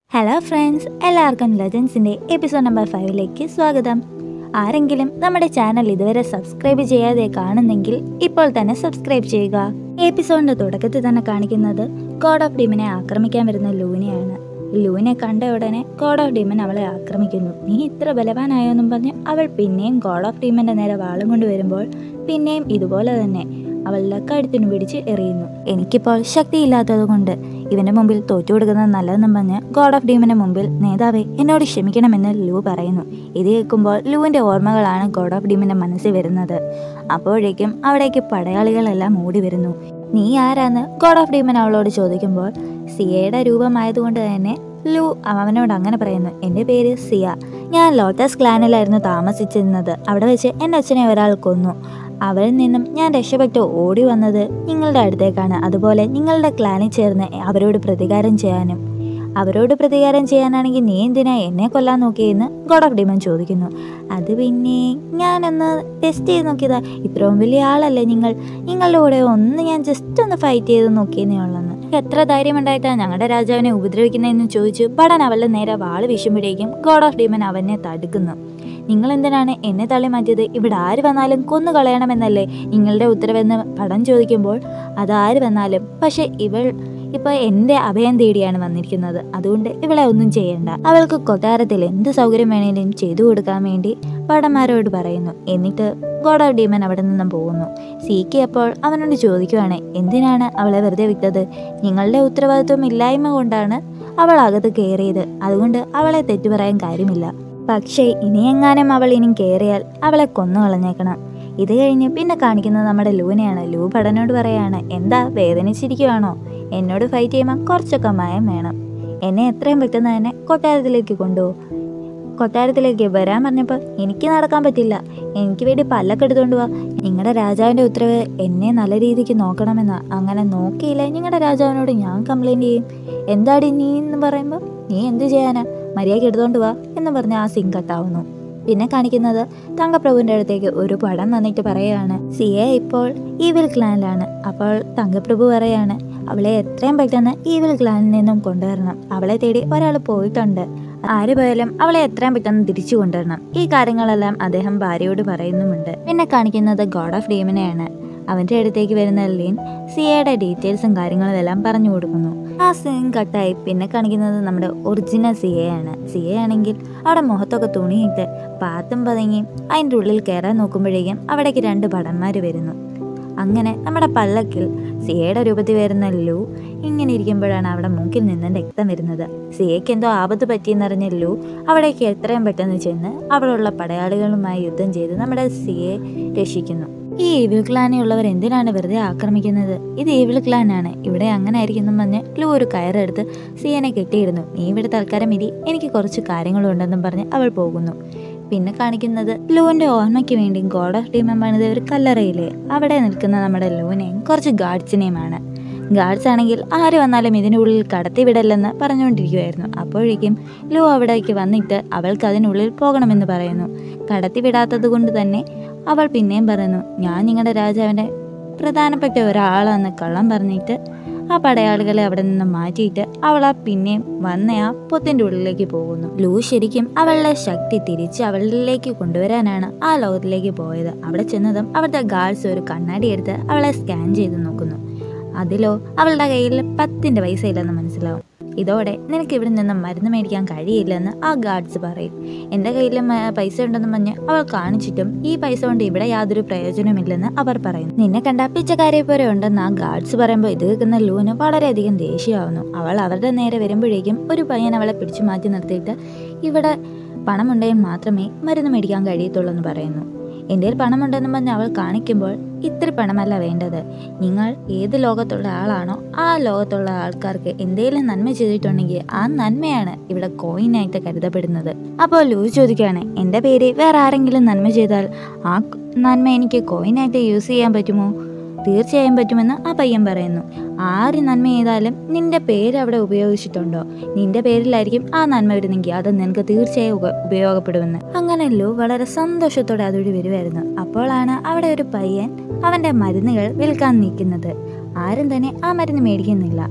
hello friends എല്ലാവർക്കും ലെജൻസിൻ്റെ episode number ഫൈവിലേക്ക് സ്വാഗതം ആരെങ്കിലും നമ്മുടെ ചാനൽ ഇതുവരെ സബ്സ്ക്രൈബ് ചെയ്യാതെ കാണുന്നെങ്കിൽ ഇപ്പോൾ തന്നെ സബ്സ്ക്രൈബ് ചെയ്യുക എപ്പിസോഡിന്റെ തുടക്കത്തിൽ തന്നെ കാണിക്കുന്നത് ഗോഡ് ഓഫ് ഡീമനെ ആക്രമിക്കാൻ വരുന്ന ലൂനെയാണ് ലൂനെ കണ്ട ഉടനെ ഗോഡ് ഓഫ് ഡീമൻ അവളെ ആക്രമിക്കുന്നു നീ ഇത്ര ബലവാനായോന്നും പറഞ്ഞ് അവൾ പിന്നെയും ഗോഡ് ഓഫ് ഡീമന്റെ നേരെ വാളും കൊണ്ട് വരുമ്പോൾ പിന്നെയും ഇതുപോലെ തന്നെ അവളുടെ കഴുത്തിനു പിടിച്ച് എറിയുന്നു എനിക്കിപ്പോൾ ശക്തിയില്ലാത്തത് കൊണ്ട് ഇവന്റെ മുമ്പിൽ തോറ്റു കൊടുക്കുന്നത് നല്ലതെന്നും പറഞ്ഞ് ഗോഡ് ഓഫ് ഡീമിന്റെ മുമ്പിൽ നേതാവെ എന്നോട് ക്ഷമിക്കണമെന്ന് ലൂ പറയുന്നു ഇത് കേൾക്കുമ്പോൾ ലൂവിന്റെ ഓർമ്മകളാണ് ഗോഡ് ഓഫ് ഡീമിന്റെ മനസ്സിൽ വരുന്നത് അപ്പോഴേക്കും അവിടേക്ക് പടയാളികളെല്ലാം ഓടി വരുന്നു നീ ആരാന്ന് ഗോഡ് ഓഫ് ഡീമൻ അവളോട് ചോദിക്കുമ്പോൾ സിയയുടെ രൂപമായതുകൊണ്ട് തന്നെ ലൂ അവനോട് അങ്ങനെ പറയുന്നു എൻ്റെ പേര് സിയ ഞാൻ ലോട്ടസ് ക്ലാനിലായിരുന്നു താമസിച്ചിരുന്നത് അവിടെ വെച്ച് എൻ്റെ അച്ഛനെ ഒരാൾ കൊന്നു അവരിൽ നിന്നും ഞാൻ രക്ഷപ്പെട്ട് ഓടി വന്നത് നിങ്ങളുടെ അടുത്തേക്കാണ് അതുപോലെ നിങ്ങളുടെ ക്ലാനിൽ ചേർന്ന് അവരോട് പ്രതികാരം ചെയ്യാനും അവരോട് പ്രതികാരം ചെയ്യാനാണെങ്കിൽ നീ എന്തിനാ എന്നെ കൊല്ലാൻ നോക്കിയെന്ന് ഗോഡ് ഓഫ് ഡിമൻ ചോദിക്കുന്നു അത് പിന്നെ ഞാനൊന്ന് ടെസ്റ്റ് ചെയ്ത് നോക്കിയതാ ഇത്രയും വലിയ ആളല്ലേ നിങ്ങൾ നിങ്ങളുടെ കൂടെ ഒന്ന് ഞാൻ ജസ്റ്റ് ഒന്ന് ഫൈറ്റ് ചെയ്ത് നോക്കിയെന്നേ ഉള്ളെന്ന് എത്ര ധൈര്യമുണ്ടായിട്ടാ ഞങ്ങളുടെ രാജാവിനെ ഉപദ്രവിക്കുന്നതെന്ന് ചോദിച്ചു പടൻ അവളുടെ നേരെ വാള് വീശുമ്പോഴേക്കും ഗോഡ് ഓഫ് ഡിമൻ അവനെ തടുക്കുന്നു നിങ്ങൾ എന്തിനാണ് എന്നെ തള്ളി മാറ്റിയത് ഇവിടെ ആര് വന്നാലും കൊന്നു കളയണമെന്നല്ലേ നിങ്ങളുടെ ഉത്തരവെന്ന് പടം ചോദിക്കുമ്പോൾ അതാര് വന്നാലും പക്ഷെ ഇവൾ ഇപ്പൊ എന്റെ അഭയം തേടിയാണ് വന്നിരിക്കുന്നത് അതുകൊണ്ട് ഇവളെ ഒന്നും ചെയ്യണ്ട അവൾക്ക് കൊട്ടാരത്തിൽ എന്ത് സൗകര്യം വേണേലും ചെയ്തു കൊടുക്കാൻ വേണ്ടി പടന്മാരോട് പറയുന്നു എന്നിട്ട് ഗോഡ് ഓഫ് ഡീമൻ അവിടെ നിന്നും പോകുന്നു സീക്കി അപ്പോൾ അവനോട് ചോദിക്കുവാണ് എന്തിനാണ് അവളെ വെറുതെ വിട്ടത് നിങ്ങളുടെ ഉത്തരവാദിത്വം ഇല്ലായ്മ കൊണ്ടാണ് അവൾ അകത്ത് കയറിയത് അതുകൊണ്ട് അവളെ തെറ്റു പറയാൻ കാര്യമില്ല പക്ഷേ ഇനിയെങ്ങാനും അവൾ ഇനി കയറിയാൽ അവളെ കൊന്നു കളഞ്ഞേക്കണം ഇത് കഴിഞ്ഞ് പിന്നെ കാണിക്കുന്നത് നമ്മുടെ ലൂനെയാണ് ലൂ പടനോട് പറയാണ് എന്താ വേദനിച്ചിരിക്കുവാണോ എന്നോട് ഫൈറ്റ് ചെയ്യുമ്പോൾ കുറച്ചൊക്കെ മയം വേണം എന്നെ എത്രയും പെട്ടെന്ന് തന്നെ കൊട്ടാരത്തിലേക്ക് കൊണ്ടുപോകും കൊട്ടാരത്തിലേക്ക് വരാൻ പറഞ്ഞപ്പോൾ എനിക്ക് നടക്കാൻ പറ്റില്ല എനിക്ക് വേണ്ടി പല്ലൊക്കെ എടുത്തുകൊണ്ട് പോവാ നിങ്ങളുടെ രാജാവിൻ്റെ ഉത്തരവ് എന്നെ നല്ല രീതിക്ക് നോക്കണമെന്നാ അങ്ങനെ നോക്കിയില്ല നിങ്ങളുടെ രാജാവിനോട് ഞാൻ കംപ്ലൈൻറ്റ് ചെയ്യും എന്താടി നീ എന്ന് പറയുമ്പോൾ നീ എന്ത് ചെയ്യാനാ മര്യാദയ്ക്ക് എടുത്തോണ്ട് വാ എന്ന് പറഞ്ഞ് ആ സിംഗ് കട്ടാവുന്നു പിന്നെ കാണിക്കുന്നത് തങ്കപ്രഭുവിൻ്റെ അടുത്തേക്ക് ഒരു പടം വന്നിട്ട് പറയുകയാണ് സിയെ ഇപ്പോൾ ഈവിൽ ക്ലാനിലാണ് അപ്പോൾ തങ്കപ്രഭു പറയാണ് അവളെ എത്രയും പെട്ടെന്ന് ഈവിൽ ക്ലാനിൽ നിന്നും കൊണ്ടുവരണം അവളെ തേടി ഒരാൾ പോയിട്ടുണ്ട് ആര് പോയാലും അവളെ എത്രയും പെട്ടെന്ന് തിരിച്ചു കൊണ്ടുവരണം ഈ കാര്യങ്ങളെല്ലാം അദ്ദേഹം ഭാര്യയോട് പറയുന്നുമുണ്ട് പിന്നെ കാണിക്കുന്നത് ഗോഡ് ഓഫ് ഡീമിനെയാണ് അവന്റെ അടുത്തേക്ക് വരുന്ന ലീൻ സിയയുടെ ഡീറ്റെയിൽസും കാര്യങ്ങളും എല്ലാം പറഞ്ഞു കൊടുക്കുന്നു ആ സീൻ കട്ടായി പിന്നെ കാണിക്കുന്നത് നമ്മുടെ ഒറിജിനൽ സിയയാണ് സിയയാണെങ്കിൽ അവിടെ മുഖത്തൊക്കെ തുണിയിട്ട് പാത്തും പതുങ്ങിയും അതിൻ്റെ ഉള്ളിൽ കയറാൻ നോക്കുമ്പോഴേക്കും അവിടേക്ക് രണ്ട് ഭടന്മാർ വരുന്നു അങ്ങനെ നമ്മുടെ പല്ലക്കിൽ സിയയുടെ രൂപത്തിൽ വരുന്ന ലു ഇങ്ങനെ ഇരിക്കുമ്പോഴാണ് അവിടെ മൂക്കിൽ നിന്ന് രക്തം വരുന്നത് സിയയ്ക്ക് എന്തോ ആപത്ത് പറ്റിയെന്നറിഞ്ഞ ലു അവിടേക്ക് എത്രയും പെട്ടെന്ന് ചെന്ന് അവിടെയുള്ള പടയാളികളുമായി യുദ്ധം ചെയ്ത് നമ്മുടെ സിയെ രക്ഷിക്കുന്നു ഈ ഈവിൾ ക്ലാനിലുള്ളവർ എന്തിനാണ് വെറുതെ ആക്രമിക്കുന്നത് ഇത് ഈവിൾ ക്ലാനാണ് ഇവിടെ അങ്ങനെ ആയിരിക്കുന്നു പറഞ്ഞ് ലു ഒരു കയറെടുത്ത് സിയനെ കെട്ടിയിടുന്നു നീ ഇവിടെ തൽക്കാലം ഇരി എനിക്ക് കുറച്ച് കാര്യങ്ങളുണ്ടെന്നും പറഞ്ഞ് അവൾ പോകുന്നു പിന്നെ കാണിക്കുന്നത് ലൂവിന്റെ ഓർമ്മയ്ക്ക് വേണ്ടി ഗോഡ് ഓഫ് ഡീമൻ പണിത ഒരു കല്ലറയിലെ അവിടെ നിൽക്കുന്ന നമ്മുടെ ലൂനെയും കുറച്ച് ഗാർഡ്സിനെയുമാണ് ഗാർഡ്സ് ആണെങ്കിൽ ആര് വന്നാലും ഇതിനുള്ളിൽ കടത്തിവിടല്ലെന്ന് പറഞ്ഞുകൊണ്ടിരിക്കുമായിരുന്നു അപ്പോഴേക്കും ലൂ അവിടേക്ക് വന്നിട്ട് അവൾക്ക് അതിനുള്ളിൽ പോകണമെന്ന് പറയുന്നു കടത്തിവിടാത്തത് കൊണ്ട് തന്നെ അവൾ പിന്നെയും പറയുന്നു ഞാൻ നിങ്ങളുടെ രാജാവിൻ്റെ പ്രധാനപ്പെട്ട ഒരാളാന്ന് കള്ളം പറഞ്ഞിട്ട് ആ പടയാളികളെ അവിടെ നിന്ന് മാറ്റിയിട്ട് അവൾ ആ പിന്നെയും വന്ന ആ പൊത്തിന്റെ ഉള്ളിലേക്ക് പോകുന്നു ലൂ ശരിക്കും അവളുടെ ശക്തി തിരിച്ച് അവളിലേക്ക് കൊണ്ടുവരാനാണ് ആ ലോകത്തിലേക്ക് പോയത് അവിടെ ചെന്നതും അവിടുത്തെ ഗാർഡ്സ് ഒരു കണ്ണാടി എടുത്ത് അവളെ സ്കാൻ ചെയ്ത് നോക്കുന്നു അതിലോ അവളുടെ കയ്യിൽ പത്തിന്റെ പൈസ ഇല്ലെന്ന് മനസ്സിലാവും ഇതോടെ നിനക്ക് ഇവിടെ നിന്ന് മരുന്ന് മേടിക്കാൻ കഴിയില്ലെന്ന് ആ ഗാർഡ്സ് പറയും എൻ്റെ കയ്യിൽ പൈസ ഉണ്ടെന്ന് പറഞ്ഞ് അവൾ കാണിച്ചിട്ടും ഈ പൈസ കൊണ്ട് ഇവിടെ യാതൊരു പ്രയോജനമില്ലെന്ന് അവർ പറയുന്നു നിന്നെ കണ്ട പിച്ചക്കാരെ പോലെ ഉണ്ടെന്ന് ആ ഗാർഡ്സ് പറയുമ്പോൾ ഇത് കേൾക്കുന്ന ലൂന് വളരെയധികം ദേഷ്യമാവുന്നു അവൾ അവരുടെ നേരെ വരുമ്പോഴേക്കും ഒരു പയ്യൻ അവളെ പിടിച്ചു മാറ്റി നിർത്തിയിട്ട് ഇവിടെ പണമുണ്ടെങ്കിൽ മാത്രമേ മരുന്ന് മേടിക്കാൻ കഴിയത്തുള്ളൂ എന്ന് പറയുന്നു എൻ്റെ കയ്യിൽ പണമുണ്ടെന്ന് പറഞ്ഞ് അവൾ കാണിക്കുമ്പോൾ ഇത്ര പണമല്ല വേണ്ടത് നിങ്ങൾ ഏത് ലോകത്തുള്ള ആളാണോ ആ ലോകത്തുള്ള ആൾക്കാർക്ക് എന്തെങ്കിലും നന്മ ചെയ്തിട്ടുണ്ടെങ്കിൽ ആ നന്മയാണ് ഇവിടെ കോയിനായിട്ട് കരുതപ്പെടുന്നത് അപ്പോൾ ലൂ ചോദിക്കുകയാണ് എൻ്റെ പേര് വേറെ ആരെങ്കിലും നന്മ ചെയ്താൽ ആ നന്മ എനിക്ക് കോയിനായിട്ട് യൂസ് ചെയ്യാൻ പറ്റുമോ തീർച്ചയായും പറ്റുമെന്ന് ആ പയ്യൻ പറയുന്നു ആര് നന്മ ചെയ്താലും നിന്റെ പേര് അവിടെ ഉപയോഗിച്ചിട്ടുണ്ടോ നിന്റെ പേരിലായിരിക്കും ആ നന്മ വരുന്നെങ്കിൽ അത് നിനക്ക് തീർച്ചയായും ഉപ- ഉപയോഗപ്പെടുമെന്ന് അങ്ങനെയല്ലോ വളരെ സന്തോഷത്തോടെ അതുവഴി വരുമായിരുന്നു അപ്പോഴാണ് അവിടെ ഒരു പയ്യൻ അവന്റെ മരുന്നുകൾ വിൽക്കാൻ നിൽക്കുന്നത് ആരും തന്നെ ആ മരുന്ന് മേടിക്കുന്നില്ല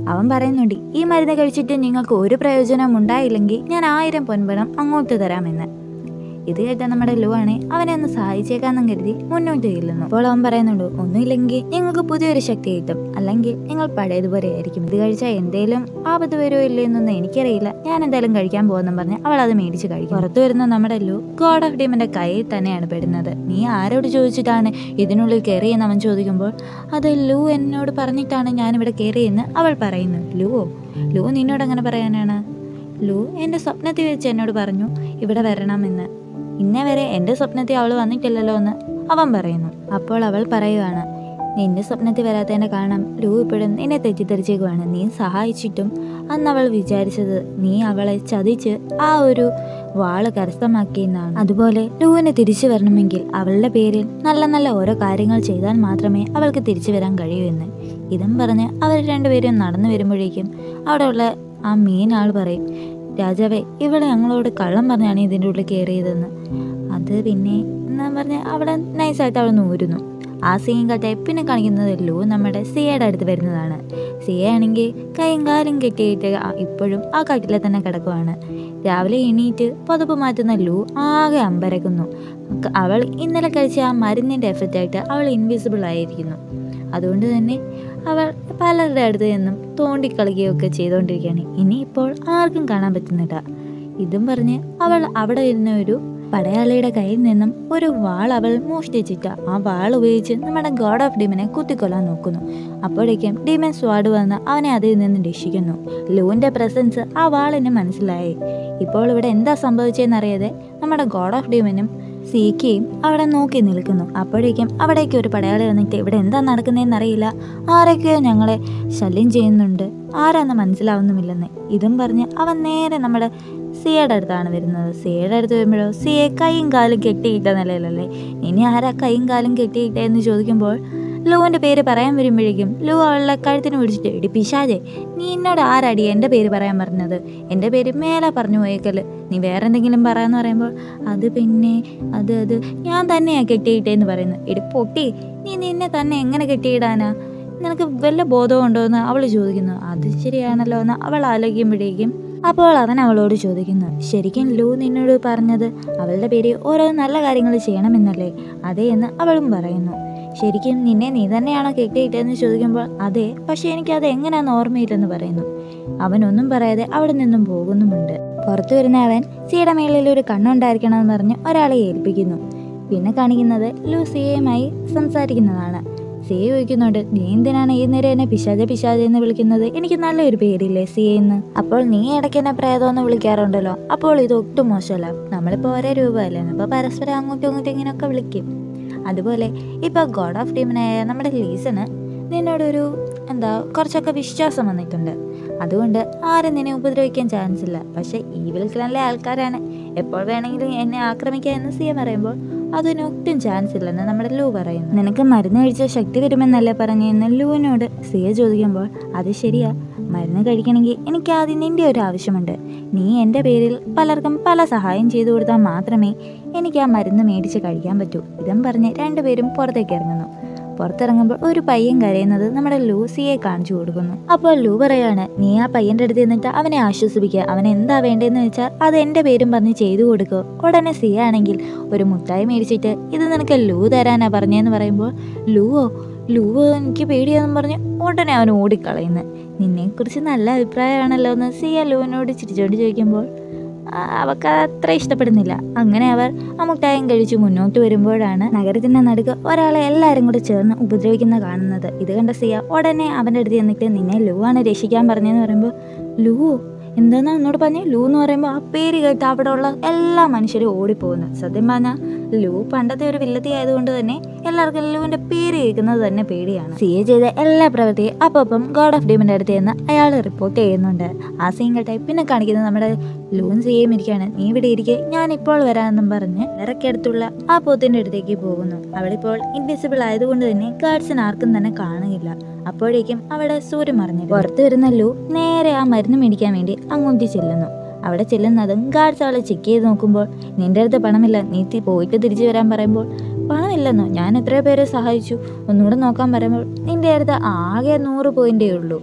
അവൻ പറയുന്നുണ്ട് ഈ മരുന്ന് കഴിച്ചിട്ട് നിങ്ങൾക്ക് ഒരു പ്രയോജനം ഉണ്ടായില്ലെങ്കിൽ ഞാൻ ആയിരം പൊൻപണം അങ്ങോട്ട് തരാമെന്ന് ഇത് കേട്ട നമ്മുടെ ലു ആണ് അവനെ ഒന്ന് സഹായിച്ചേക്കാന്നും കരുതി മുന്നോട്ട് ചെല്ലുന്നു അപ്പോൾ അവൻ പറയുന്നുണ്ട് ഒന്നുമില്ലെങ്കിൽ നിങ്ങൾക്ക് പുതിയൊരു ശക്തി കിട്ടും അല്ലെങ്കിൽ നിങ്ങൾ പഴയതുപോലെ ആയിരിക്കും ഇത് കഴിച്ചാൽ എന്തേലും ആപത്ത് വരുമോ ഇല്ലേ എന്നൊന്നും എനിക്കറിയില്ല ഞാൻ എന്തായാലും കഴിക്കാൻ പോകുന്നു പറഞ്ഞ് അവൾ അത് മേടിച്ച് കഴിക്കും പുറത്തു വരുന്ന നമ്മുടെ ലു ഗോഡ് ഓഫ് ഡീമിന്റെ കയ്യിൽ തന്നെയാണ് പെടുന്നത് നീ ആരോട് ചോദിച്ചിട്ടാണ് ഇതിനുള്ളിൽ കയറിയെന്ന് അവൻ ചോദിക്കുമ്പോൾ അത് ലു എന്നോട് പറഞ്ഞിട്ടാണ് ഞാനിവിടെ കയറിയെന്ന് അവൾ പറയുന്നു ലുവോ ലു നിന്നോട് അങ്ങനെ പറയാനാണ് ലു എൻ്റെ സ്വപ്നത്തിൽ വെച്ച് എന്നോട് പറഞ്ഞു ഇവിടെ വരണമെന്ന് ഇന്നേ വരെ എൻ്റെ സ്വപ്നത്തിൽ അവൾ വന്നിട്ടില്ലല്ലോ എന്ന് അവൻ പറയുന്നു അപ്പോൾ അവൾ പറയുവാണ് നിന്റെ സ്വപ്നത്തിൽ വരാത്തതിൻ്റെ കാരണം ലൂ ഇപ്പോഴും നിന്നെ തെറ്റിദ്ധരിച്ചേക്കുവാണ് നീ സഹായിച്ചിട്ടും അന്ന് അവൾ വിചാരിച്ചത് നീ അവളെ ചതിച്ച് ആ ഒരു വാള് കരസ്ഥമാക്കിയെന്നാണ് അതുപോലെ ലൂവിന് തിരിച്ചു വരണമെങ്കിൽ അവളുടെ പേരിൽ നല്ല നല്ല ഓരോ കാര്യങ്ങൾ ചെയ്താൽ മാത്രമേ അവൾക്ക് തിരിച്ചു വരാൻ കഴിയൂ എന്ന് ഇതും പറഞ്ഞ് അവർ രണ്ടുപേരും നടന്നു വരുമ്പോഴേക്കും അവിടെയുള്ള ആ മെയിൻ ആൾ പറയും രാജാവേ ഇവളെ ഞങ്ങളോട് കള്ളം പറഞ്ഞാണ് ഇതിൻ്റെ ഉള്ളിൽ കയറിയതെന്ന് അത് പിന്നെ എന്നാ പറഞ്ഞ അവിടെ നൈസായിട്ട് അവൾ നൂരുന്നു ആ സീൻ കട്ടെ പിന്നെ കാണിക്കുന്നത് ലൂ നമ്മുടെ സിയയുടെ അടുത്ത് വരുന്നതാണ് സിയ ആണെങ്കിൽ കൈയും കാലും കെട്ടിയിട്ട് ആ- ഇപ്പോഴും ആ കട്ടിലെ തന്നെ കിടക്കുവാണ് രാവിലെ എണീറ്റ് പുതപ്പ് മാറ്റുന്ന ലൂ ആകെ അമ്പരക്കുന്നു ക- അവൾ ഇന്നലെ കഴിച്ച ആ മരുന്നിൻ്റെ എഫക്റ്റായിട്ട് അവൾ ഇൻവിസിബിൾ ആയിരിക്കുന്നു അതുകൊണ്ട് തന്നെ അവൾ പലരുടെ അടുത്ത് നിന്നും തോണ്ടിക്കളിക്കുകയൊക്കെ ചെയ്തുകൊണ്ടിരിക്കുകയാണ് ഇനിയിപ്പോൾ ആർക്കും കാണാൻ പറ്റുന്നില്ല ഇതും പറഞ്ഞ് അവൾ അവിടെ ഇരുന്ന ഒരു പടയാളിയുടെ കയ്യിൽ നിന്നും ഒരു വാൾ അവൾ മോഷ്ടിച്ചിട്ട് ആ വാൾ ഉപയോഗിച്ച് നമ്മുടെ ഗോഡ് ഓഫ് ഡീമിനെ കുത്തിക്കൊല്ലാൻ നോക്കുന്നു അപ്പോഴേക്കും ഡീമൻ സ്വാഡ് വന്ന് അവനെ അതിൽ നിന്ന് രക്ഷിക്കുന്നു ലൂവിൻ്റെ പ്രസൻസ് ആ വാളിന് മനസ്സിലായി ഇപ്പോൾ ഇവിടെ എന്താ സംഭവിച്ചതെന്നറിയാതെ നമ്മുടെ ഗോഡ് ഓഫ് ഡീമനും സീക്കയും അവിടെ നോക്കി നിൽക്കുന്നു അപ്പോഴേക്കും അവിടേക്ക് ഒരു പടയാളി വന്നിട്ട് ഇവിടെ എന്താ നടക്കുന്നതെന്ന് അറിയില്ല ആരൊക്കെയോ ഞങ്ങളെ ശല്യം ചെയ്യുന്നുണ്ട് ആരാന്ന് മനസ്സിലാവുന്നുമില്ലെന്ന് ഇതും പറഞ്ഞ് അവൻ നേരെ നമ്മുടെ സിയയുടെ അടുത്താണ് വരുന്നത് സിയയുടെ അടുത്ത് വരുമ്പോഴോ സിയെ കൈയും കാലും കെട്ടിയിട്ട നിലയിലല്ലേ ഇനി ആരാ കൈയും കാലും കെട്ടിയിട്ടേ എന്ന് ചോദിക്കുമ്പോൾ ലൂവിൻ്റെ പേര് പറയാൻ വരുമ്പോഴേക്കും ലൂ അവളുടെ കഴുത്തിന് പിടിച്ചിട്ട് എടി പിശാജെ നീ എന്നോട് ആരാടി എൻ്റെ പേര് പറയാൻ പറഞ്ഞത് എൻ്റെ പേര് മേലെ പറഞ്ഞു പോയേക്കല് നീ വേറെ എന്തെങ്കിലും പറയാന്ന് പറയുമ്പോൾ അത് പിന്നെ അത് അത് ഞാൻ തന്നെയാ കെട്ടിയിട്ടേന്ന് പറയുന്നു എടി പൊട്ടി നീ നിന്നെ തന്നെ എങ്ങനെ കെട്ടിയിടാനാ നിനക്ക് വല്ല ബോധവും ഉണ്ടോ എന്ന് അവൾ ചോദിക്കുന്നു അത് ശരിയാണല്ലോ എന്ന് അവൾ ആലോചിക്കുമ്പോഴേക്കും അപ്പോൾ അവൻ അവളോട് ചോദിക്കുന്നു ശരിക്കും ലൂ നിന്നോട് പറഞ്ഞത് അവളുടെ പേര് ഓരോ നല്ല കാര്യങ്ങൾ ചെയ്യണമെന്നല്ലേ അതെ എന്ന് അവളും പറയുന്നു ശരിക്കും നിന്നെ നീ തന്നെയാണോ കെട്ടിയിട്ടെന്ന് ചോദിക്കുമ്പോൾ അതെ പക്ഷെ എനിക്കത് എങ്ങനെയാണെന്ന് ഓർമ്മയില്ലെന്ന് പറയുന്നു അവനൊന്നും പറയാതെ അവിടെ നിന്നും പോകുന്നുമുണ്ട് പുറത്തു വരുന്ന അവൻ സിയുടെ മേളിൽ ഒരു കണ്ണുണ്ടായിരിക്കണമെന്ന് പറഞ്ഞ് ഒരാളെ ഏൽപ്പിക്കുന്നു പിന്നെ കാണിക്കുന്നത് ലൂസിയയുമായി സംസാരിക്കുന്നതാണ് സിയെ ചോദിക്കുന്നുണ്ട് നീ എന്തിനാണ് ഈ നേരം എന്നെ പിശാച പിശാച എന്ന് വിളിക്കുന്നത് എനിക്ക് നല്ലൊരു പേരില്ലേ സിയെ എന്ന് അപ്പോൾ നീ ഇടയ്ക്ക് എന്നെ പ്രേതം എന്ന് വിളിക്കാറുണ്ടല്ലോ അപ്പോൾ ഇത് ഒട്ടും മോശമല്ല നമ്മളിപ്പോൾ ഒരേ രൂപമല്ലേ അപ്പോൾ പരസ്പരം അങ്ങോട്ടും ഇങ്ങോട്ടും ഇങ്ങനെയൊക്കെ വിളിക്കും അതുപോലെ ഇപ്പോൾ ഗോഡ് ഓഫ് ടീമിനായ നമ്മുടെ ലീസണ് നിന്നോടൊരു എന്താ കുറച്ചൊക്കെ വിശ്വാസം വന്നിട്ടുണ്ട് അതുകൊണ്ട് ആരും നിന്നെ ഉപദ്രവിക്കാൻ ചാൻസ് ഇല്ല പക്ഷേ ഈവിൽ ക്ലാനിലെ ആൾക്കാരാണ് എപ്പോൾ വേണമെങ്കിലും എന്നെ ആക്രമിക്കുക എന്ന് സിയ പറയുമ്പോൾ അതിനൊട്ടും ചാൻസ് ഇല്ലെന്ന് നമ്മുടെ ലൂ പറയുന്നു നിനക്ക് മരുന്ന് കഴിച്ച ശക്തി വരുമെന്നല്ലേ പറഞ്ഞെന്ന് ലൂവിനോട് സിയ ചോദിക്കുമ്പോൾ അത് ശരിയാ മരുന്ന് കഴിക്കണമെങ്കിൽ എനിക്ക് ആദ്യം നിന്റെ ഒരു ആവശ്യമുണ്ട് നീ എൻ്റെ പേരിൽ പലർക്കും പല സഹായം ചെയ്തു കൊടുത്താൽ മാത്രമേ എനിക്ക് ആ മരുന്ന് മേടിച്ച് കഴിക്കാൻ പറ്റൂ ഇതും പറഞ്ഞ് രണ്ടുപേരും പുറത്തേക്ക് ഇറങ്ങുന്നു പുറത്തിറങ്ങുമ്പോൾ ഒരു പയ്യൻ കരയുന്നത് നമ്മുടെ ലൂസിയെ കാണിച്ചു കൊടുക്കുന്നു അപ്പോൾ ലൂ പറയാണ് നീ ആ പയ്യന്റെ അടുത്ത് നിന്നിട്ട് അവനെ ആശ്വസിപ്പിക്കുക അവൻ എന്താ വേണ്ടതെന്ന് വെച്ചാൽ അത് എൻ്റെ പേരും പറഞ്ഞ് ചെയ്തു കൊടുക്കുക ഉടനെ സിയ ആണെങ്കിൽ ഒരു മുട്ടായി മേടിച്ചിട്ട് ഇത് നിനക്ക് ലൂ തരാനാ പറഞ്ഞതെന്ന് പറയുമ്പോൾ ലൂവോ ലൂവോ എനിക്ക് പേടിയാന്ന് പറഞ്ഞ് ഉടനെ അവൻ ഓടിക്കളയുന്നു നിന്നെക്കുറിച്ച് നല്ല അഭിപ്രായമാണല്ലോ എന്ന് സിയ ലൂവിനോട് ചിരിച്ചോണ്ട് ചോദിക്കുമ്പോൾ ആ, അവൾക്ക് അത്ര ഇഷ്ടപ്പെടുന്നില്ല അങ്ങനെ അവർ ആ മുട്ടായും കഴിച്ച് മുന്നോട്ട് വരുമ്പോഴാണ് നഗരത്തിന്റെ നടുക്ക് ഒരാളെ എല്ലാവരും കൂടെ ചേർന്ന് ഉപദ്രവിക്കുന്ന കാണുന്നത് ഇത് കണ്ട സിയ ഉടനെ അവൻ്റെ അടുത്ത് ചെന്നിട്ട് നിന്നെ ലൂ ആണ് രക്ഷിക്കാൻ പറഞ്ഞതെന്ന് പറയുമ്പോൾ ലൂവോ എന്താന്നാ എന്നോട് പറഞ്ഞു ലൂ എന്ന് പറയുമ്പോൾ ആ പേര് കേട്ട് അവിടെ ഉള്ള എല്ലാ മനുഷ്യരും ഓടിപ്പോകുന്നു സത്യം പറഞ്ഞാൽ ലൂ പണ്ടത്തെ ഒരു വില്ലത്തി ആയതുകൊണ്ട് തന്നെ എല്ലാവർക്കും ലൂവിന്റെ പേര് കേൾക്കുന്നത് തന്നെ പേടിയാണ് സി എ ചെയ്ത എല്ലാ പ്രവൃത്തിയും അപ്പം ഗോഡ് ഓഫ് ഡീമിന്റെ അടുത്ത് നിന്ന് അയാൾ റിപ്പോർട്ട് ചെയ്യുന്നുണ്ട് ആ സീൻ കേട്ടെ പിന്നെ കാണിക്കുന്നത് നമ്മുടെ ലൂൻ സിയും ഇരിക്കുകയാണ് നീ ഇവിടെ ഇരിക്കെ ഞാൻ ഇപ്പോൾ വരാമെന്നും പറഞ്ഞ് ഇറക്കി അടുത്തുള്ള ആ പോത്തിന്റെ അടുത്തേക്ക് പോകുന്നു അവളിപ്പോൾ ഇൻവിസിബിൾ ആയതുകൊണ്ട് തന്നെ ഗാർഡ്സിന് ആർക്കും തന്നെ കാണുകയില്ല അപ്പോഴേക്കും അവിടെ സൂര്യൻ മറിഞ്ഞു പുറത്തു വരുന്ന ലൂ നേരെ ആ മരുന്ന് മേടിക്കാൻ വേണ്ടി അങ്ങോട്ട് ചെല്ലുന്നു അവിടെ ചെല്ലുന്നതും ഗാർഡ്സ് അവളെ ചെക്ക് ചെയ്ത് നോക്കുമ്പോൾ നിന്റെ അടുത്ത് പണമില്ല നീ തി- പോയിട്ട് തിരിച്ചു വരാൻ പറയുമ്പോൾ പണമില്ലെന്നോ ഞാൻ എത്രയോ പേരെ സഹായിച്ചു ഒന്നുകൂടെ നോക്കാൻ പറയുമ്പോൾ നിന്റെ അടുത്ത് ആകെ നൂറ് പോയിന്റേ ഉള്ളൂ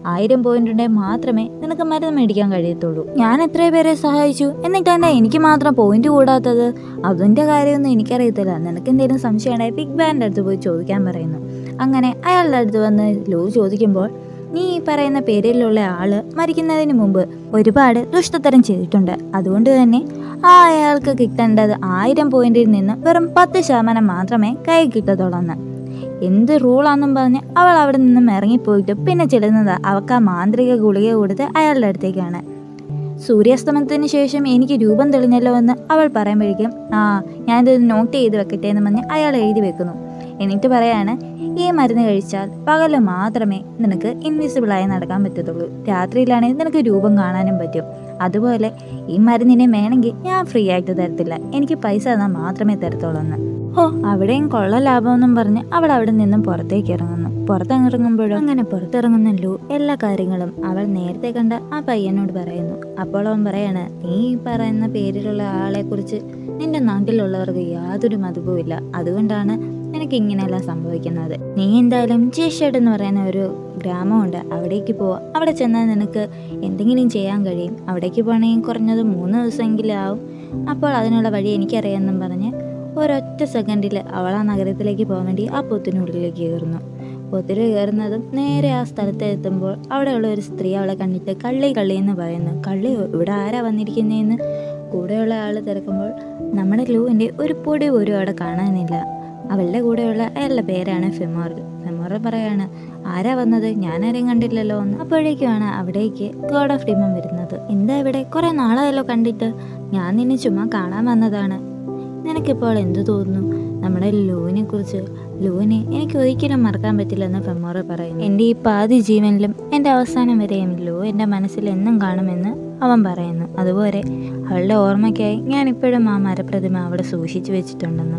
ആയിരം പോയിന്റ് ഉണ്ടെങ്കിൽ മാത്രമേ നിനക്ക് മരുന്ന് മേടിക്കാൻ കഴിയത്തുള്ളൂ ഞാൻ എത്ര പേരെ സഹായിച്ചു എന്നിട്ടാണ് എനിക്ക് മാത്രം പോയിന്റ് കൂടാത്തത് അതിൻ്റെ കാര്യമൊന്നും എനിക്കറിയത്തില്ല നിനക്ക് എന്തെങ്കിലും സംശയം ഉണ്ടെങ്കിൽ ബിഗ് ബാൻ്റെ അടുത്ത് പോയി ചോദിക്കാൻ പറയുന്നു അങ്ങനെ അയാളുടെ അടുത്ത് വന്ന് ലൂ ചോദിക്കുമ്പോൾ നീ ഈ പറയുന്ന പേരിലുള്ള ആള് മരിക്കുന്നതിന് മുമ്പ് ഒരുപാട് ദുഷ്ടതരം ചെയ്തിട്ടുണ്ട് അതുകൊണ്ട് തന്നെ ആ അയാൾക്ക് കിട്ടേണ്ടത് ആയിരം പോയിന്റിൽ നിന്ന് വെറും പത്ത് ശതമാനം മാത്രമേ കൈ കിട്ടത്തുള്ളൂ എന്ത് റൂളാന്നും പറഞ്ഞ് അവൾ അവിടെ നിന്നും ഇറങ്ങിപ്പോയിട്ട് പിന്നെ ചെല്ലുന്നത് അവൾക്ക് ആ മാന്ത്രിക ഗുളിക കൊടുത്ത് അയാളുടെ അടുത്തേക്കാണ് സൂര്യാസ്തമനത്തിന് ശേഷം എനിക്ക് രൂപം തെളിഞ്ഞല്ലോ എന്ന് അവൾ പറയുമ്പോഴേക്കും ആ ഞാനിത് നോട്ട് ചെയ്ത് വെക്കട്ടെ എന്ന് പറഞ്ഞ് അയാൾ എഴുതി വെക്കുന്നു എന്നിട്ട് പറയാണ് ഈ മരുന്ന് കഴിച്ചാൽ പകല് മാത്രമേ നിനക്ക് ഇൻവിസിബിളായി നടക്കാൻ പറ്റത്തുള്ളൂ രാത്രിയിലാണെങ്കിൽ നിനക്ക് രൂപം കാണാനും പറ്റും അതുപോലെ ഈ മരുന്നിനെ വേണമെങ്കിൽ ഞാൻ ഫ്രീ ആയിട്ട് തരത്തില്ല എനിക്ക് പൈസ തന്നാൽ മാത്രമേ തരത്തുള്ളൂ എന്ന് ഓ അവിടെയും കൊള്ള ലാഭമെന്നും പറഞ്ഞ് അവൾ അവിടെ നിന്നും പുറത്തേക്ക് ഇറങ്ങുന്നു പുറത്തിറങ്ങുമ്പോഴും അങ്ങനെ പുറത്തിറങ്ങുന്ന ലു എല്ലാ കാര്യങ്ങളും അവൾ നേരത്തെ കണ്ട ആ പയ്യനോട് പറയുന്നു അപ്പോൾ അവൻ പറയാണ് നീ ഈ പറയുന്ന പേരിലുള്ള ആളെ കുറിച്ച് നിന്റെ നാട്ടിലുള്ളവർക്ക് യാതൊരു മതിപ്പും ഇല്ല അതുകൊണ്ടാണ് നിനക്ക് ഇങ്ങനെയെല്ലാം സംഭവിക്കുന്നത് നീ എന്തായാലും ചേഷേഡ് എന്ന് പറയുന്ന ഒരു ഗ്രാമമുണ്ട് അവിടേക്ക് പോവാ അവിടെ ചെന്നാൽ നിനക്ക് എന്തെങ്കിലും ചെയ്യാൻ കഴിയും അവിടേക്ക് പോകണമെങ്കിൽ കുറഞ്ഞത് മൂന്ന് ദിവസമെങ്കിലും ആവും അപ്പോൾ അതിനുള്ള വഴി എനിക്കറിയാമെന്നും പറഞ്ഞ് ഒരൊറ്റ സെക്കൻഡിൽ അവൾ ആ നഗരത്തിലേക്ക് പോകാൻ വേണ്ടി ആ പൊത്തിനുള്ളിലേക്ക് കയറുന്നു പൊത്തിൽ കയറുന്നതും നേരെ ആ സ്ഥലത്ത് എത്തുമ്പോൾ അവിടെയുള്ള ഒരു സ്ത്രീ അവളെ കണ്ടിട്ട് കള്ളി കള്ളി എന്ന് പറയുന്നു കള്ളി ഇവിടെ ആരാ വന്നിരിക്കുന്നതെന്ന് കൂടെയുള്ള ആൾ തിരക്കുമ്പോൾ നമ്മുടെ ലൂവിൻ്റെ ഒരു പൊടി പോലും അവിടെ കാണാനില്ല അവളുടെ കൂടെയുള്ള അയാളുടെ പേരാണ് ഫെമോറൽ ഫെമോറൽ പറയാണ് ആരാ വന്നത് ഞാൻ ആരെയും കണ്ടില്ലല്ലോ എന്ന് അപ്പോഴേക്കുമാണ് അവിടേക്ക് ഗോഡ് ഓഫ് ഡിമൻ വരുന്നത് എന്താ ഇവിടെ കുറെ നാളായല്ലോ കണ്ടിട്ട് ഞാൻ നിന്നെ ചുമ്മാ കാണാൻ വന്നതാണ് നിനക്കിപ്പോൾ എന്തു തോന്നുന്നു നമ്മുടെ ലൂവിനെ കുറിച്ച് ലൂവിനെ എനിക്ക് ഒരിക്കലും മറക്കാൻ പറ്റില്ലെന്ന് ഫെമോറ പറയുന്നു എൻ്റെ ഈ പാതി ജീവനിലും എൻ്റെ അവസാനം വരെയും ലൂ എൻ്റെ മനസ്സിൽ എന്നും കാണുമെന്ന് അവൻ പറയുന്നു അതുപോലെ അവളുടെ ഓർമ്മയ്ക്കായി ഞാൻ ഇപ്പോഴും ആ മരപ്രതിമ അവിടെ സൂക്ഷിച്ചു വെച്ചിട്ടുണ്ടെന്ന്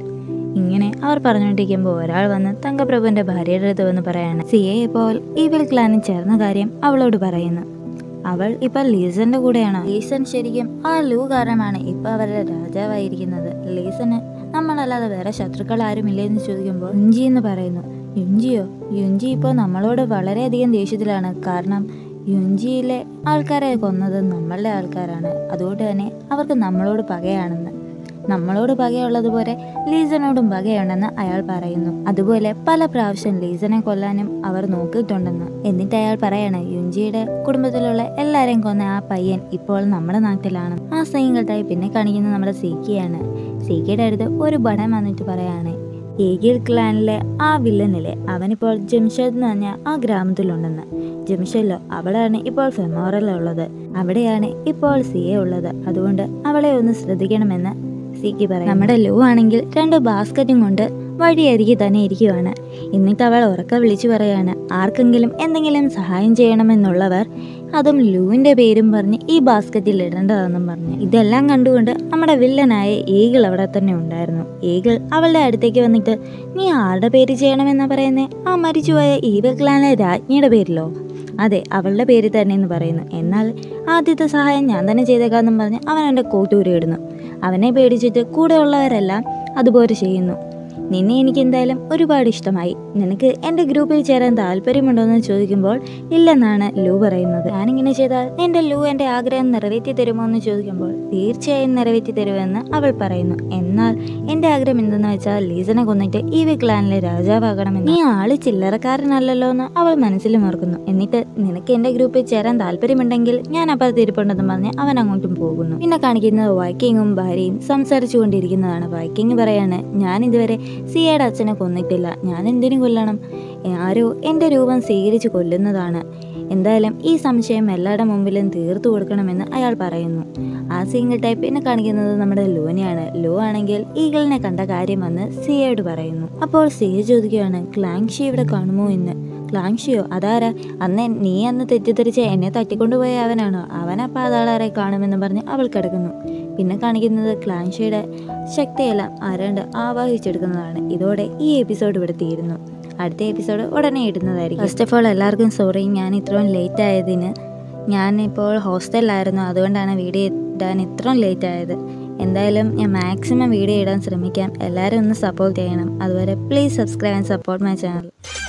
ഇങ്ങനെ അവർ പറഞ്ഞുകൊണ്ടിരിക്കുമ്പോൾ ഒരാൾ വന്ന് തങ്കപ്രഭുവിന്റെ ഭാര്യയുടെ അടുത്ത് വന്ന് പറയാണ് സിയെ ഇപ്പോൾ ഈവിൽ ക്ലാനിൽ ചേർന്ന കാര്യം അവളോട് പറയുന്നു അവൾ ഇപ്പൊ ലീസന്റെ കൂടെയാണ് ലീസൻ ശരിക്കും ആ ലൂ കാരണമാണ് ഇപ്പൊ അവരുടെ രാജാവായിരിക്കുന്നത് ലീസന് നമ്മളല്ലാതെ വേറെ ശത്രുക്കൾ ആരുമില്ലേ എന്ന് ചോദിക്കുമ്പോൾ യുഞ്ചി എന്ന് പറയുന്നു യുഞ്ചിയോ യുഞ്ചി ഇപ്പോൾ നമ്മളോട് വളരെയധികം ദേഷ്യത്തിലാണ് കാരണം യുഞ്ചിയിലെ ആൾക്കാരെ കൊന്നത് നമ്മളുടെ ആൾക്കാരാണ് അതുകൊണ്ട് തന്നെ അവർക്ക് നമ്മളോട് പകയാണെന്ന് നമ്മളോട് പകയുള്ളതുപോലെ ലീസനോടും പകയുണ്ടെന്ന് അയാൾ പറയുന്നു അതുപോലെ പല പ്രാവശ്യം ലീസനെ കൊല്ലാനും അവർ നോക്കിയിട്ടുണ്ടെന്ന് എന്നിട്ട് അയാൾ പറയാണ് യുഞ്ചിയുടെ കുടുംബത്തിലുള്ള എല്ലാരെയും കൊന്ന ആ പയ്യൻ ഇപ്പോൾ നമ്മുടെ നാട്ടിലാണ് ആ സീൻ കട്ടായി പിന്നെ കാണിക്കുന്നത് നമ്മുടെ സീക്കിയാണ് സീക്കിയുടെ അടുത്ത് ഒരു ബടൻ വന്നിട്ട് പറയാണ് ഏഗിൽ ക്ലാനിലെ ആ വില്ലനിലെ അവനിപ്പോൾ ജംഷദ് എന്ന് പറഞ്ഞ ആ ഗ്രാമത്തിലുണ്ടെന്ന് ജംഷല്ലോ അവളാണ് ഇപ്പോൾ ഫെമോറലുള്ളത് അവിടെയാണ് ഇപ്പോൾ സിയെ ഉള്ളത് അതുകൊണ്ട് അവളെ ഒന്ന് ശ്രദ്ധിക്കണമെന്ന് സിക്ക് പറയും നമ്മുടെ ലൂ ആണെങ്കിൽ രണ്ട് ബാസ്ക്കറ്റും കൊണ്ട് വഴിയരികെ തന്നെ ഇരിക്കുവാണ് എന്നിട്ട് അവൾ ഉറക്ക വിളിച്ചു പറയാണ് ആർക്കെങ്കിലും എന്തെങ്കിലും സഹായം ചെയ്യണമെന്നുള്ളവർ അതും ലൂവിൻ്റെ പേരും പറഞ്ഞ് ഈ ബാസ്ക്കറ്റിൽ ഇടേണ്ടതെന്നും പറഞ്ഞ് ഇതെല്ലാം കണ്ടുകൊണ്ട് നമ്മുടെ വില്ലനായ ഏഗിൾ അവിടെ തന്നെ ഉണ്ടായിരുന്നു ഏഗിൾ അവളുടെ അടുത്തേക്ക് വന്നിട്ട് നീ ആരുടെ പേര് ചെയ്യണമെന്നാ പറയുന്നേ ആ മരിച്ചുപോയ ഈവൽ ക്ലാനിലെ രാജ്ഞിയുടെ പേരിലോ അതെ അവളുടെ പേര് തന്നെ എന്ന് പറയുന്നു എന്നാൽ ആദ്യത്തെ സഹായം ഞാൻ തന്നെ ചെയ്തേക്കാന്നും പറഞ്ഞ് അവൻ എൻ്റെ കോട്ടൂരിയിടുന്നു അവനെ പേടിച്ചിട്ട് കൂടെയുള്ളവരെല്ലാം അതുപോലെ ചെയ്യുന്നു നിന്നെ എനിക്ക് എന്തായാലും ഒരുപാട് ഇഷ്ടമായി നിനക്ക് എൻ്റെ ഗ്രൂപ്പിൽ ചേരാൻ താല്പര്യമുണ്ടോ എന്ന് ചോദിക്കുമ്പോൾ ഇല്ലെന്നാണ് ലൂ പറയുന്നത് ഞാനിങ്ങനെ ചെയ്താൽ നിന്റെ ലൂ എൻ്റെ ആഗ്രഹം നിറവേറ്റി തരുമോ എന്ന് ചോദിക്കുമ്പോൾ തീർച്ചയായും നിറവേറ്റി തരുമെന്ന് അവൾ പറയുന്നു എന്നാൽ എൻ്റെ ആഗ്രഹം എന്തെന്ന് വെച്ചാൽ ലീസനെ കൊന്നിട്ട് ഈ വി ക്ലാനിലെ രാജാവാകണമെന്ന് നീ ആള് ചില്ലറക്കാരനല്ലല്ലോ എന്ന് അവൾ മനസ്സിലും ഓർക്കുന്നു എന്നിട്ട് നിനക്ക് എൻ്റെ ഗ്രൂപ്പിൽ ചേരാൻ താല്പര്യമുണ്ടെങ്കിൽ ഞാൻ അപ്പുറത്ത് ഇരിപ്പുണ്ടെന്ന് പറഞ്ഞ് അവൻ അങ്ങോട്ടും പോകുന്നു പിന്നെ കാണിക്കുന്നത് വൈക്കിങ്ങും ഭാര്യയും സംസാരിച്ചു കൊണ്ടിരിക്കുന്നതാണ് വൈക്കിങ് പറയാണ് ഞാൻ ഇതുവരെ സിയയുടെ അച്ഛനെ കൊന്നിട്ടില്ല ഞാൻ എന്തിനു കൊല്ലണം ആരോ എൻ്റെ രൂപം സ്വീകരിച്ച് കൊല്ലുന്നതാണ് എന്തായാലും ഈ സംശയം എല്ലാവരുടെ മുമ്പിലും തീർത്തു കൊടുക്കണമെന്ന് അയാൾ പറയുന്നു ആ സിംഗിൾ ടൈപ്പ് പിന്നെ കാണിക്കുന്നത് നമ്മുടെ ലൂനെയാണ് ലൂ ആണെങ്കിൽ ഈഗിളിനെ കണ്ട കാര്യം വന്ന് സിയയോട് പറയുന്നു അപ്പോൾ സിയ ചോദിക്കുകയാണ് ക്ലാങ്ഷി ഇവിടെ കാണുമോ എന്ന് ക്ലാങ്ഷിയോ അതാരാ അന്ന് നീ അന്ന് തെറ്റിദ്ധരിച്ച് എന്നെ തട്ടിക്കൊണ്ടുപോയ അവനാണോ അവനപ്പോൾ അതാളാരെ കാണുമെന്ന് പറഞ്ഞ് അവൾ കിടക്കുന്നു പിന്നെ കാണിക്കുന്നത് ക്ലാങ്ഷിയുടെ ശക്തിയെല്ലാം ആരാണ്ട് ആവാഹിച്ചെടുക്കുന്നതാണ് ഇതോടെ ഈ എപ്പിസോഡ് ഇവിടെ തീരുന്നു അടുത്ത എപ്പിസോഡ് ഉടനെ ഇടുന്നതായിരിക്കും ഫസ്റ്റ് ഓഫ് ഓൾ എല്ലാവർക്കും സോറി ഞാൻ ഇത്രയും ലേറ്റ് ആയതിന് ഞാനിപ്പോൾ ഹോസ്റ്റലിലായിരുന്നു അതുകൊണ്ടാണ് വീഡിയോ ഇടാൻ ഇത്രയും ലേറ്റ് ആയത് എന്തായാലും ഞാൻ മാക്സിമം വീഡിയോ ഇടാൻ ശ്രമിക്കാം എല്ലാവരും ഒന്ന് സപ്പോർട്ട് ചെയ്യണം അതുപോലെ please subscribe and support my channel